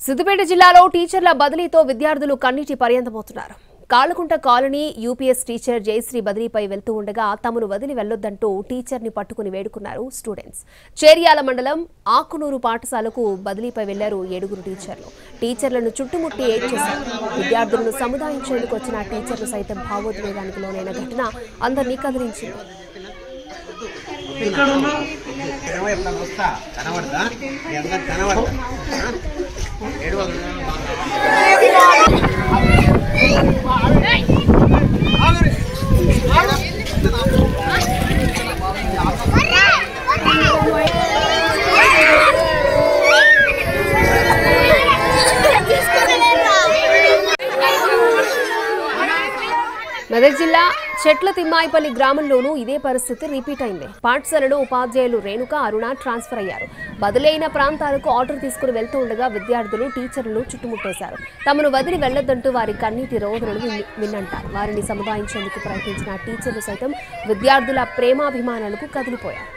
సిద్దిపేట జిల్లాలో టీచర్ల బదిలీతో విద్యార్థులు కన్నీటి పర్యంతమవుతున్నారు Kallakunta colony UPS teacher Jayashree బదిలీపై వెళ్తూ ఉండగా తమను వదిలి వెళ్లొద్దంటూ టీచర్ని పట్టుకుని వేడుకున్నారు స్టూడెంట్స్ చేర్యాల మండలం ఆకునూరు పాఠశాలకు బదిలీపై వెళ్లారు ఏడుగురు టీచర్లు టీచర్లను చుట్టుముట్టి ఏడ్చేశారు విద్యార్థులను సముదాయించేందుకు వచ్చిన టీచర్లు సైతం భావోద్వేగానికి లోనైన ఘటన అందరినీ కదిలించింది ఏమో ఎప్పుడన్నా వస్తా కనబడతా మీ అందరు కనబడతా ఏడవకు. మెదక్ జిల్లా చెట్ల తిమ్మాయిపల్లి గ్రామంలోనూ ఇదే పరిస్థితి రిపీట్ అయింది పాఠశాలలో ఉపాధ్యాయులు రేణుక అరుణ ట్రాన్స్ఫర్ అయ్యారు బదిలైన ప్రాంతాలకు ఆర్డర్ తీసుకుని వెళ్తూ ఉండగా విద్యార్థులు టీచర్లను చుట్టుముట్టేశారు తమను వదిలి వెళ్లొద్దంటూ వారి కన్నీటి రోదనలు విన్- విన్నంటారు వారిని సముదాయించేందుకు ప్రయత్నించిన టీచర్లు సైతం విద్యార్థుల ప్రేమాభిమానాలకు కదిలిపోయారు